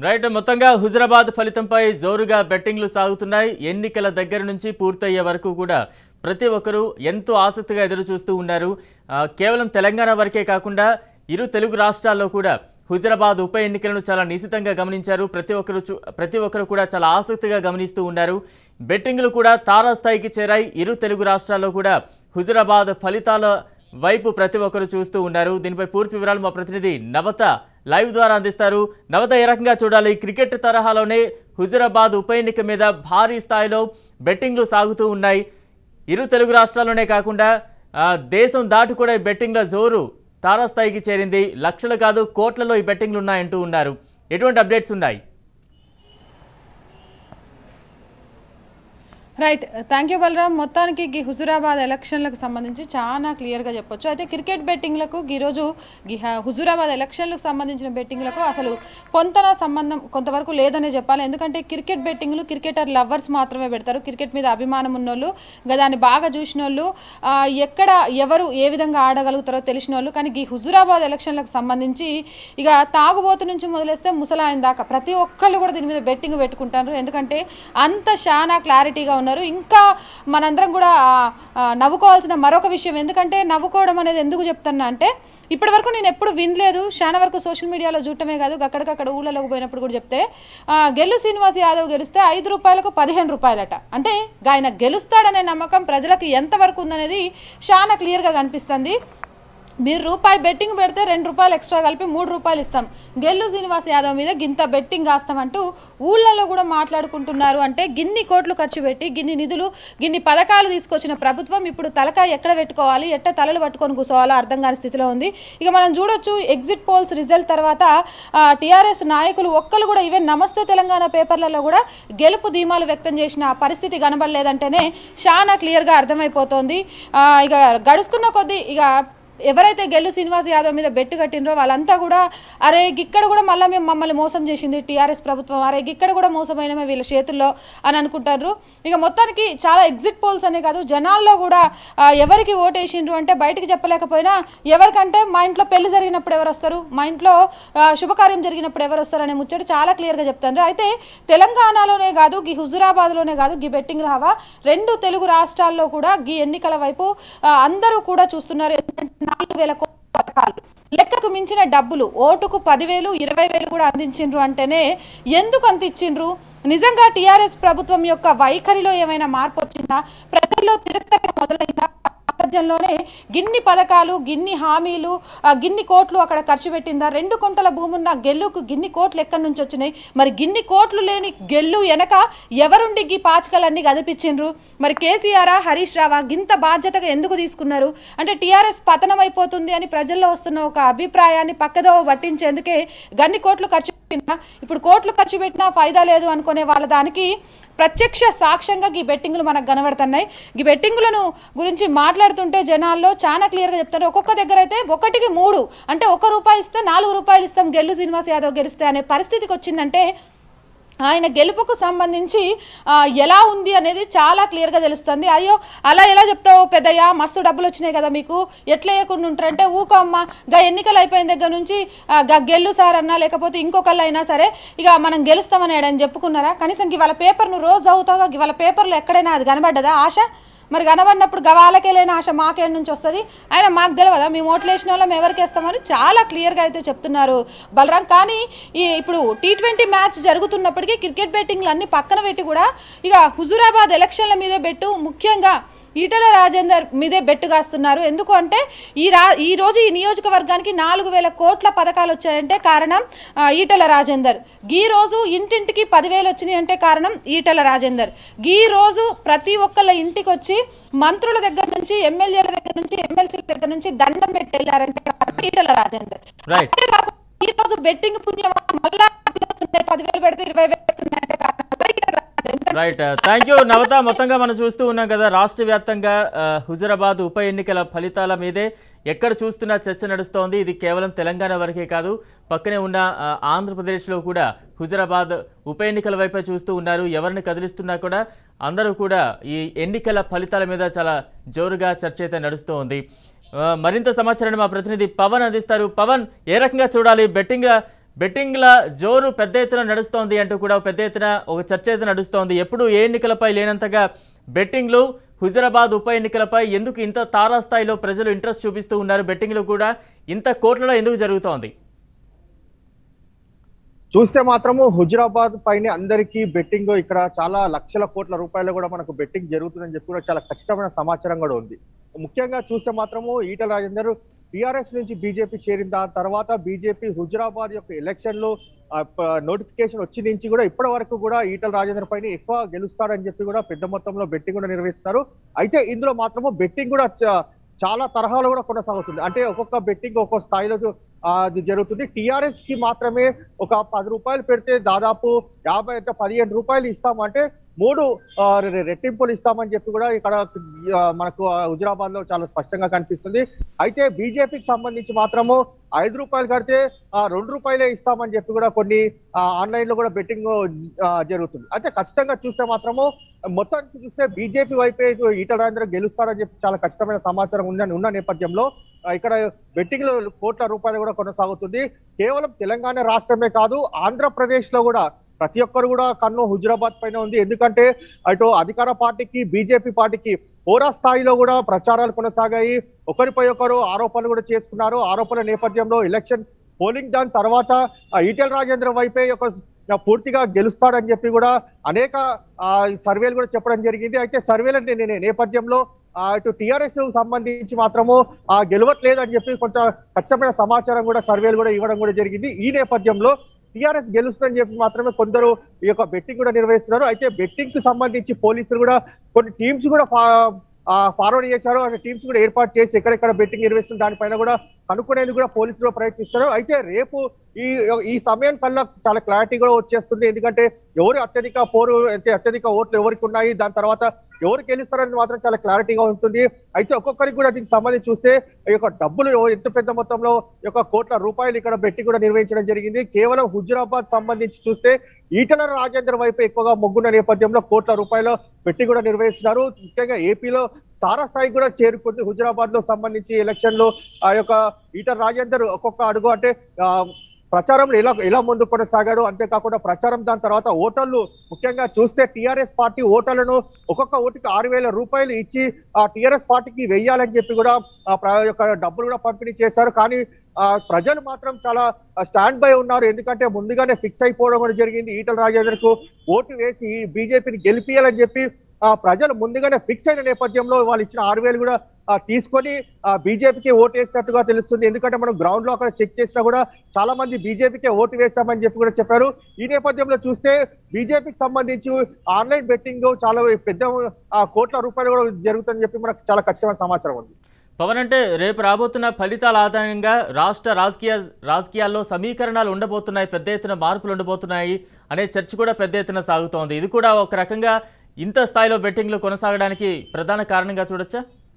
Right మొత్తంగా హుజరాబాద్ ఫలితంపై జోరుగా బెట్టింగ్లు సాగుతున్నాయి ఎన్నికల దగ్గర నుంచి పూర్తయ్యే వరకు కూడా ప్రతి ఒక్కరూ ఎంతో ఆసక్తిగా ఎదురు చూస్తూ ఉన్నారు ఆ, కేవలం తెలంగాణ వరకే కాకుండా ఇరు తెలుగు రాష్ట్రాల్లో కూడా హుజరాబాద్ ఉప ఎన్నికలను చాలా నిశితంగా గమనించారు ప్రతి ఒక్కరు చూ- ప్రతి ఒక్కరు కూడా చాలా ఆసక్తిగా గమనిస్తూ ఉన్నారు బెట్టింగ్లు కూడా తారాస్థాయికి చేరాయి ఇరు తెలుగు రాష్ట్రాల్లో కూడా హుజరాబాద్ ఫలితాల వైపు ప్రతి ఒక్కరు చూస్తూ ఉన్నారు దీనిపై పూర్తి వివరాలు మా ప్రతినిధి నవత లైవ్ ద్వారా అందిస్తారు నవత ఏ రకంగా చూడాలి క్రికెట్ తరహాలోనే హుజరాబాద్ ఉప ఎన్నిక మీద భారీ స్థాయిలో బెట్టింగ్లు సాగుతూ ఉన్నాయి ఇరు తెలుగు రాష్ట్రాల్లోనే కాకుండా ఆ, దేశం దాటి కూడా ఈ బెట్టింగ్ల జోరు తారాస్థాయికి చేరింది లక్షలు కాదు కోట్లలో ఈ బెట్టింగ్లు ఉన్నాయంటూ ఉన్నారు ఎటువంటి అప్డేట్స్ ఉన్నాయి రైట్ థ్యాంక్ యూ బలరామ్ మొత్తానికి ఈ హుజురాబాద్ ఎలక్షన్లకు సంబంధించి చాలా క్లియర్గా చెప్పొచ్చు అయితే క్రికెట్ బెట్టింగ్లకు ఈరోజు ఈ హ- హుజురాబాద్ ఎలక్షన్లకు సంబంధించిన బెట్టింగ్లకు అసలు పొంతన సంబంధం కొంతవరకు లేదనే చెప్పాలి ఎందుకంటే క్రికెట్ బెట్టింగ్లు క్రికెటర్ లవర్స్ మాత్రమే పెడతారు క్రికెట్ మీద అభిమానం ఉన్నోళ్ళు ఇంకా దాన్ని బాగా చూసిన వాళ్ళు ఆ, ఎక్కడ ఎవరు ఏ విధంగా ఆడగలుగుతారో తెలిసిన వాళ్ళు కానీ ఈ హుజురాబాద్ ఎలక్షన్లకు సంబంధించి ఇక తాగుబోతు నుంచి మొదలేస్తే ముసలాయన దాకా ప్రతి ఒక్కళ్ళు కూడా దీని మీద బెట్టింగ్ పెట్టుకుంటారు ఎందుకంటే అంత చాలా క్లారిటీగా ఉన్నారు ఇంకా మనందరం కూడా ఆ, ఆ, నవ్వుకోవాల్సిన మరొక విషయం ఎందుకంటే నవ్వుకోవడం అనేది ఎందుకు చెప్తున్నా అంటే ఇప్పటి వరకు నేను ఎప్పుడు వినలేదు చాలా వరకు సోషల్ మీడియాలో చూడటమే కాదు అక్కడికక్కడ ఊళ్ళలోకి పోయినప్పుడు కూడా చెప్తే ఆ, గెల్లు శ్రీనివాస్ యాదవ్ గెలిస్తే ఐదు రూపాయలకు పదిహేను రూపాయలట అంటే ఆయన గెలుస్తాడనే నమ్మకం ప్రజలకు ఎంతవరకు ఉందనేది చాలా క్లియర్గా కనిపిస్తుంది మీరు రూపాయి బెట్టింగ్ పెడితే రెండు రూపాయలు ఎక్స్ట్రా కలిపి మూడు రూపాయలు ఇస్తాం గెల్లు శ్రీనివాస్ యాదవ్ మీద గింత బెట్టింగ్ కాస్తామంటూ ఊళ్ళలో కూడా మాట్లాడుకుంటున్నారు అంటే గిన్ని కోట్లు ఖర్చు పెట్టి గిన్ని నిధులు గిన్ని పథకాలు తీసుకొచ్చిన ప్రభుత్వం ఇప్పుడు తలకాయ ఎక్కడ పెట్టుకోవాలి ఎట్ట తలలు పట్టుకొని కూర్చోవాలో అర్థం కాని స్థితిలో ఉంది ఇక మనం చూడొచ్చు ఎగ్జిట్ పోల్స్ రిజల్ట్ తర్వాత టీఆర్ఎస్ నాయకులు ఒక్కరు కూడా ఈవెన్ నమస్తే తెలంగాణ పేపర్లలో కూడా గెలుపు ధీమాలు వ్యక్తం చేసిన పరిస్థితి కనబడలేదంటేనే చాలా క్లియర్గా అర్థమైపోతోంది ఆ, ఇక గడుస్తున్న కొద్దీ ఇక ఎవరైతే గెల్లు శ్రీనివాస్ యాదవ్ మీద బెట్టు కట్టినరో వాళ్ళంతా కూడా అరే ఇక్కడ కూడా మళ్ళీ మేము మమ్మల్ని మోసం చేసింది టీఆర్ఎస్ ప్రభుత్వం అరే ఇక్కడ కూడా మోసమైనమే వీళ్ళ చేతుల్లో అని అనుకుంటారు ఇక మొత్తానికి చాలా ఎగ్జిట్ పోల్స్ అనే కాదు జనాల్లో కూడా ఆ, ఎవరికి ఓటేసిండ్రు అంటే బయటికి చెప్పలేకపోయినా ఎవరికంటే మా ఇంట్లో పెళ్లి జరిగినప్పుడు ఎవరు వస్తారు మా ఇంట్లో ఆ, శుభకార్యం జరిగినప్పుడు ఎవరు వస్తారు అనే ముచ్చట చాలా క్లియర్గా చెప్తారు అయితే తెలంగాణలోనే కాదు గీ హుజురాబాద్లోనే కాదు గీ బెట్టింగ్ హవా రెండు తెలుగు రాష్ట్రాల్లో కూడా గీ ఎన్నికల వైపు ఆ, అందరూ కూడా చూస్తున్నారు ఎందుకంటే నాలుగు వేల కోట్ల పథకాలు లెక్కకు మించిన డబ్బులు ఓటుకు పదివేలు ఇరవై వేలు కూడా అందించిండ్రు అంటేనే ఎందుకు అంత ఇచ్చిండ్రు నిజంగా టీఆర్ఎస్ ప్రభుత్వం యొక్క వైఖరిలో ఏమైనా మార్పు వచ్చిందా ప్రజల్లో తిరస్కరణ మొదలైందా నేపథ్యంలోనే గిన్ని పథకాలు గిన్ని హామీలు ఆ, గిన్ని కోట్లు అక్కడ ఖర్చు పెట్టిందా రెండు కుంటల భూమి ఉన్న గెల్లుకు గిన్ని కోట్లు ఎక్కడి నుంచి వచ్చినాయి మరి గిన్ని కోట్లు లేని గెల్లు వెనక ఎవరుండి గీ పాచికలన్నీ కదిపించిండ్రు మరి కేసీఆర్ హరీష్ రావా గింత బాధ్యతగా ఎందుకు తీసుకున్నారు అంటే టీఆర్ఎస్ పతనం అయిపోతుంది అని ప్రజల్లో వస్తున్న ఒక అభిప్రాయాన్ని పక్కదో పట్టించేందుకే గన్ని కోట్లు ఖర్చు పెట్టినా ఇప్పుడు కోట్లు ఖర్చు పెట్టినా ఫైదా లేదు అనుకునే వాళ్ళ దానికి ప్రత్యక్ష సాక్ష్యంగా ఈ బెట్టింగ్లు మనకు కనబడుతున్నాయి ఈ బెట్టింగ్లను గురించి మాట్లాడుతుంటే జనాల్లో చాలా క్లియర్గా చెప్తారు ఒక్కొక్క దగ్గర అయితే ఒకటికి మూడు అంటే ఒక రూపాయి ఇస్తే నాలుగు రూపాయలు ఇస్తాం గెల్లు శ్రీనివాస్ యాదవ్ గెలిస్తే అనే పరిస్థితికి వచ్చిందంటే ఆయన గెలుపుకు సంబంధించి ఆ, ఎలా ఉంది అనేది చాలా క్లియర్గా తెలుస్తుంది అయ్యో అలా ఎలా చెప్తావు పెద్దయ్య మస్తు డబ్బులు వచ్చినాయి కదా మీకు ఎట్లా వేయకుండా ఉంటారంటే ఊకో అమ్మ గా ఎన్నికలు అయిపోయిన దగ్గర నుంచి ఆ, గా గెల్లు సార్ అన్నా లేకపోతే ఇంకొకళ్ళు అయినా సరే ఇక మనం గెలుస్తామని అని చెప్పుకున్నారా కనీసం ఇవాళ పేపర్ నువ్వు రోజు చదువుతావుగా ఇవాళ పేపర్లో ఎక్కడైనా అది కనబడ్డదా ఆశ మరి కనబడినప్పుడు గవాలకే లేని ఆశ మాకేం నుంచి వస్తుంది ఆయన మాకు తెలియదా మేము ఓట్లు వేసిన వాళ్ళం ఎవరికి వేస్తామని చాలా క్లియర్గా అయితే చెప్తున్నారు బలరాం కానీ ఈ ఇప్పుడు టీ ట్వంటీ మ్యాచ్ జరుగుతున్నప్పటికీ క్రికెట్ బెట్టింగ్లు అన్ని పక్కన పెట్టి కూడా ఇక హుజూరాబాద్ ఎలక్షన్ల మీదే బెట్టు ముఖ్యంగా ఈటల రాజేందర్ మీదే బెట్టు కాస్తున్నారు ఎందుకు అంటే ఈ రా ఈ రోజు ఈ నియోజకవర్గానికి నాలుగు వేల కోట్ల పథకాలు వచ్చాయంటే కారణం ఆ, ఈటల రాజేందర్ ఈ రోజు ఇంటింటికి పదివేలు వచ్చినాయి అంటే కారణం ఈటల రాజేందర్ ఈ రోజు ప్రతి ఒక్కళ్ళ ఇంటికి వచ్చి మంత్రుల దగ్గర నుంచి ఎమ్మెల్యేల దగ్గర నుంచి ఎమ్మెల్సీల దగ్గర నుంచి దండం పెట్టి వెళ్ళారంటే కారణం ఈటల రాజేందర్ రైట్ అంతేకాకుండా ఈ రోజు బెట్టింగ్ పుణ్యం మళ్ళా డబ్బులు వస్తున్నాయి, పదివేలు పెడితే ఇరవై వేలు వస్తున్నాయి అంటే కారణం Etela Rajender. Right thank you Navata మొత్తంగా మనం చూస్తూ ఉన్నాం కదా రాష్ట్ర వ్యాప్తంగా ఆ, హుజరాబాద్ ఉప ఎన్నికల ఫలితాల మీదే ఎక్కడ చూస్తున్నా చర్చ నడుస్తోంది ఇది కేవలం తెలంగాణ వరకే కాదు పక్కనే ఉన్న ఆ, ఆంధ్రప్రదేశ్లో కూడా హుజరాబాద్ ఉప ఎన్నికల వైపే చూస్తూ ఉన్నారు ఎవరిని కదిలిస్తున్నా కూడా అందరూ కూడా ఈ ఎన్నికల ఫలితాల మీద చాలా జోరుగా చర్చ అయితే నడుస్తోంది ఆ, మరింత సమాచారాన్ని మా ప్రతినిధి పవన్ అందిస్తారు పవన్ ఏ రకంగా చూడాలి బెట్టింగ్ బెట్టింగ్ల జోరు పెద్ద ఎత్తున నడుస్తోంది అంటూ కూడా పెద్ద ఎత్తున ఒక చర్చ అయితే నడుస్తోంది ఎప్పుడు ఏ ఎన్నికలపై లేనంతగా బెట్టింగ్లు హుజరాబాద్ ఉప ఎన్నికలపై ఎందుకు ఇంత తారాస్థాయిలో ప్రజలు ఇంట్రెస్ట్ చూపిస్తూ ఉన్నారు బెట్టింగ్లు కూడా ఇంత కోట్లలో ఎందుకు జరుగుతోంది చూస్తే మాత్రము హుజరాబాద్ పైన అందరికీ బెట్టింగ్ ఇక్కడ చాలా లక్షల కోట్ల రూపాయలు కూడా మనకు బెట్టింగ్ జరుగుతుందని చెప్పి కూడా చాలా ఖచ్చితమైన సమాచారం కూడా ఉంది ముఖ్యంగా చూస్తే మాత్రము ఈటల రాజేందర్ టిఆర్ఎస్ నుంచి బీజేపీ చేరిన దాని తర్వాత బీజేపీ హుజరాబాద్ యొక్క ఎలక్షన్ లో నోటిఫికేషన్ వచ్చి నుంచి కూడా ఇప్పటి వరకు కూడా ఈటల రాజేందర్ పైన ఎక్కువ గెలుస్తాడని చెప్పి కూడా పెద్ద మొత్తంలో బెట్టింగ్ కూడా నిర్వహిస్తారు అయితే ఇందులో మాత్రము బెట్టింగ్ కూడా చ- చాలా తరహాలో కూడా కొనసాగుతుంది అంటే ఒక్కొక్క బెట్టింగ్ ఒక్కొక్క స్థాయిలో ఆ, అది జరుగుతుంది టిఆర్ఎస్ కి మాత్రమే ఒక పది రూపాయలు పెడితే దాదాపు యాభై అంటే పదిహేను రూపాయలు ఇస్తామంటే మూడు ఆ, రె- రెట్టింపులు ఇస్తామని చెప్పి కూడా ఇక్కడ ఆ, మనకు హుజరాబాద్ లో చాలా స్పష్టంగా కనిపిస్తుంది అయితే బీజేపీకి సంబంధించి మాత్రము ఐదు రూపాయలు కడితే ఆ, రెండు రూపాయలే ఇస్తామని చెప్పి కూడా కొన్ని ఆన్లైన్ లో కూడా బెట్టింగ్ జరుగుతుంది అయితే ఖచ్చితంగా చూస్తే మాత్రము మొత్తానికి చూస్తే బీజేపీ వైపే ఇటు ఈటల రాజేంద్ర గెలుస్తారని చెప్పి చాలా ఖచ్చితమైన సమాచారం ఉందని ఉన్న నేపథ్యంలో ఆ, ఇక్కడ బెట్టింగ్ లో కోట్ల రూపాయలు కూడా కొనసాగుతుంది కేవలం తెలంగాణ రాష్ట్రమే కాదు ఆంధ్రప్రదేశ్ లో కూడా ప్రతి ఒక్కరు కూడా కన్ను హుజరాబాద్ పైన ఉంది ఎందుకంటే అటు అధికార పార్టీకి బీజేపీ పార్టీకి హోరా స్థాయిలో కూడా ప్రచారాలు కొనసాగాయి ఒకరిపై ఒకరు ఆరోపణలు కూడా చేసుకున్నారు ఆరోపణల నేపథ్యంలో ఎలక్షన్ పోలింగ్ దాని తర్వాత ఆ, ఈటెల రాజేంద్ర వైపే ఒక ఆ, పూర్తిగా గెలుస్తాడని చెప్పి కూడా అనేక ఆ, సర్వేలు కూడా చెప్పడం జరిగింది అయితే సర్వేల నే- నే- నేపథ్యంలో ఆ, ఇటు టిఆర్ఎస్ సంబంధించి మాత్రము ఆ గెలవట్లేదు అని చెప్పి కొంచెం ఖచ్చితమైన సమాచారం కూడా సర్వేలు కూడా ఇవ్వడం కూడా జరిగింది ఈ నేపథ్యంలో టిఆర్ఎస్ గెలుస్తుందని చెప్పి మాత్రమే కొందరు ఈ యొక్క బెట్టింగ్ కూడా నిర్వహిస్తున్నారు అయితే బెట్టింగ్ కి సంబంధించి పోలీసులు కూడా కొన్ని టీమ్స్ కూడా ఫార్వర్డ్ చేశారు అంటే టీమ్స్ కూడా ఏర్పాటు చేసి ఎక్కడెక్కడ బెట్టింగ్ నిర్వహిస్తుంది దానిపైన కూడా కనుక్కునేందుకు కూడా పోలీసులు ప్రయత్నిస్తారు అయితే రేపు ఈ ఈ సమయం కల్లా చాలా క్లారిటీ కూడా వచ్చేస్తుంది ఎందుకంటే ఎవరు అత్యధిక పోరు అంటే అత్యధిక ఓట్లు ఎవరికి ఉన్నాయి దాని తర్వాత ఎవరు గెలుస్తారని మాత్రం చాలా క్లారిటీగా ఉంటుంది అయితే ఒక్కొక్కరికి కూడా దీనికి సంబంధించి చూస్తే ఈ యొక్క డబ్బులు ఎవ- ఎంత పెద్ద మొత్తంలో ఈ యొక్క కోట్ల రూపాయలు ఇక్కడ బెట్టి కూడా నిర్వహించడం జరిగింది కేవలం హుజురాబాద్ సంబంధించి చూస్తే ఈటల రాజేంద్ర వైపు ఎక్కువగా మొగ్గున్న నేపథ్యంలో కోట్ల రూపాయలు పెట్టి కూడా నిర్వహిస్తున్నారు ముఖ్యంగా ఏపీలో తారాస్థాయికి కూడా చేరుకుంది హుజురాబాద్ లో సంబంధించి ఎలక్షన్ లో ఆ యొక్క ఈటల రాజేందర్ ఒక్కొక్క అడుగు అంటే ఆ, ప్రచారంలో ఎలా ఎలా ముందు కొనసాగాడు అంతేకాకుండా ప్రచారం దాని తర్వాత ఓటర్లు ముఖ్యంగా చూస్తే టిఆర్ఎస్ పార్టీ ఓటర్లను ఒక్కొక్క ఓటుకి ఆరు వేల రూపాయలు ఇచ్చి ఆ టిఆర్ఎస్ పార్టీకి వెయ్యాలని చెప్పి కూడా ఆ ప్ర- యొక్క డబ్బులు కూడా పంపిణీ చేశారు కానీ ఆ ప్రజలు మాత్రం చాలా స్టాండ్ బై ఉన్నారు ఎందుకంటే ముందుగానే ఫిక్స్ అయిపోవడం కూడా జరిగింది ఈటల రాజేందర్ కు ఓటు వేసి బీజేపీని గెలిపియాలని చెప్పి ఆ ప్రజలు ముందుగానే ఫిక్స్ అయిన నేపథ్యంలో వాళ్ళు ఇచ్చిన ఆరు వేలు కూడా ఆ, తీసుకొని ఆ బీజేపీకి ఓటు వేసినట్టుగా తెలుస్తుంది ఎందుకంటే మనం గ్రౌండ్ లో అక్కడ చెక్ చేసినా కూడా చాలా మంది బీజేపీకే ఓటు వేశామని చెప్పి కూడా చెప్పారు ఈ నేపథ్యంలో చూస్తే బీజేపీకి సంబంధించి ఆన్లైన్ బెట్టింగ్ చాలా పెద్ద ఆ, కోట్ల రూపాయలు కూడా జరుగుతుందని చెప్పి మనకు చాలా ఖచ్చితమైన సమాచారం ఉంది పవన్ అంటే రేపు రాబోతున్న ఫలితాల ఆధారంగా రాష్ట్ర రాజకీయ రాజకీయాల్లో సమీకరణాలు ఉండబోతున్నాయి పెద్ద ఎత్తున మార్పులు ఉండబోతున్నాయి అనే చర్చ కూడా పెద్ద ఎత్తున సాగుతోంది ఇది కూడా ఒక రకంగా ఇంత స్థాయిలో బెట్టింగ్లు కొనసాగడానికి ప్రధాన కారణంగా చూడొచ్చా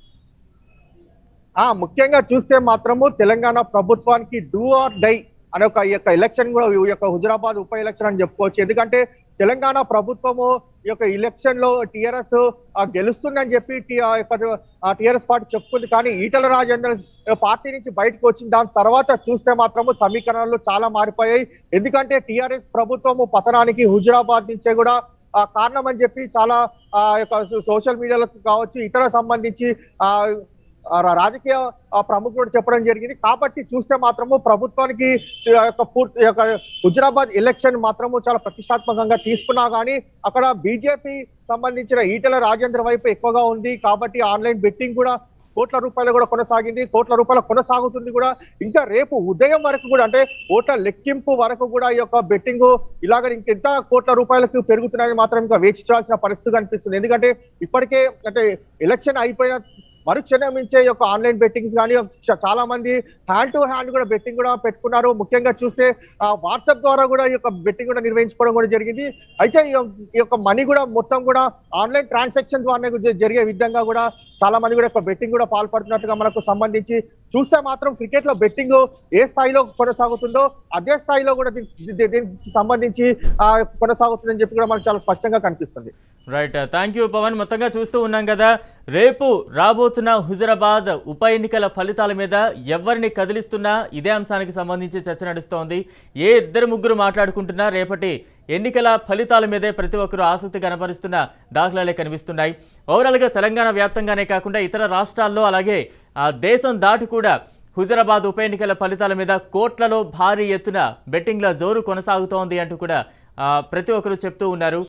ఆ ముఖ్యంగా చూస్తే మాత్రము తెలంగాణ ప్రభుత్వానికి డూ ఆర్ డై అనే ఒక ఈ యొక్క ఎలక్షన్ కూడా ఈ యొక్క హుజరాబాద్ ఉప ఎలక్షన్ అని చెప్పుకోవచ్చు ఎందుకంటే తెలంగాణ ప్రభుత్వము ఈ యొక్క ఎలక్షన్ లో టిఆర్ఎస్ గెలుస్తుందని చెప్పి టి- ఆ యొక్క టిఆర్ఎస్ పార్టీ చెప్పుకుంది కానీ ఈటల రాజేంద్ర పార్టీ నుంచి బయటకు వచ్చిన దాని తర్వాత చూస్తే మాత్రము సమీకరణలు చాలా మారిపోయాయి ఎందుకంటే టిఆర్ఎస్ ప్రభుత్వము పతనానికి హుజరాబాద్ నుంచే కూడా ఆ కారణం అని చెప్పి చాలా ఆ యొక్క సోషల్ మీడియాలో కావచ్చు ఇతర సంబంధించి ఆ ఆ రా- రాజకీయ ఆ, ప్రముఖుడు చెప్పడం జరిగింది కాబట్టి చూస్తే మాత్రము ప్రభుత్వానికి ఈ యొక్క పూర్తి ఈ యొక్క హుజరాబాద్ ఎలక్షన్ మాత్రము చాలా ప్రతిష్టాత్మకంగా తీసుకున్నా కానీ అక్కడ బీజేపీ సంబంధించిన ఈటల రాజేంద్ర వైపు ఎక్కువగా ఉంది కాబట్టి ఆన్లైన్ బెట్టింగ్ కూడా కోట్ల రూపాయలు కూడా కొనసాగింది కోట్ల రూపాయలు కొనసాగుతుంది కూడా ఇంకా రేపు ఉదయం వరకు కూడా అంటే ఓట్ల లెక్కింపు వరకు కూడా ఈ యొక్క బెట్టింగ్ ఇలాగ ఇంకెంత కోట్ల రూపాయలకు పెరుగుతున్నాయని మాత్రం ఇంకా వేచి చూడాల్సిన పరిస్థితి కనిపిస్తుంది ఎందుకంటే ఇప్పటికే అంటే ఎలక్షన్ అయిపోయిన మరుక్షణం నుంచే ఈ యొక్క ఆన్లైన్ బెట్టింగ్స్ కానీ చ- చాలా మంది హ్యాండ్ టు హ్యాండ్ కూడా బెట్టింగ్ కూడా పెట్టుకున్నారు ముఖ్యంగా చూస్తే వాట్సాప్ ద్వారా కూడా ఈ యొక్క బెట్టింగ్ కూడా నిర్వహించుకోవడం కూడా జరిగింది అయితే ఈ యొక్క- ఈ యొక్క మనీ కూడా మొత్తం కూడా ఆన్లైన్ ట్రాన్సాక్షన్ ద్వారా జ- జరిగే విధంగా కూడా చాలా మంది కూడా యొక్క బెట్టింగ్ కూడా పాల్పడుతున్నట్టుగా మనకు సంబంధించి చూస్తే మాత్రం క్రికెట్ లో బెట్టింగ్ ఏ స్థాయిలో కొనసాగుతుందో అదే స్థాయిలో కూడా దీనికి దీనికి సంబంధించి ఆ, కొనసాగుతుందని చెప్పి కూడా మనకు చాలా స్పష్టంగా కనిపిస్తుంది రైట్ థ్యాంక్ యూ పవన్ మొత్తంగా చూస్తూ ఉన్నాం కదా రేపు రాబోతున్న హుజరాబాద్ ఉప ఎన్నికల ఫలితాల మీద ఎవరిని కదిలిస్తున్నా ఇదే అంశానికి సంబంధించి చర్చ నడుస్తోంది ఏ ఇద్దరు ముగ్గురు మాట్లాడుకుంటున్నా రేపటి ఎన్నికల ఫలితాల మీదే ప్రతి ఒక్కరూ ఆసక్తి కనబరుస్తున్న దాఖలాలే కనిపిస్తున్నాయి ఓవరాల్గా తెలంగాణ వ్యాప్తంగానే కాకుండా ఇతర రాష్ట్రాల్లో అలాగే ఆ దేశం దాటి కూడా హుజరాబాద్ ఉప ఎన్నికల ఫలితాల మీద కోట్లలో భారీ ఎత్తున బెట్టింగ్ల జోరు కొనసాగుతోంది అంటూ కూడా ఆ, ప్రతి ఒక్కరూ చెప్తూ ఉన్నారు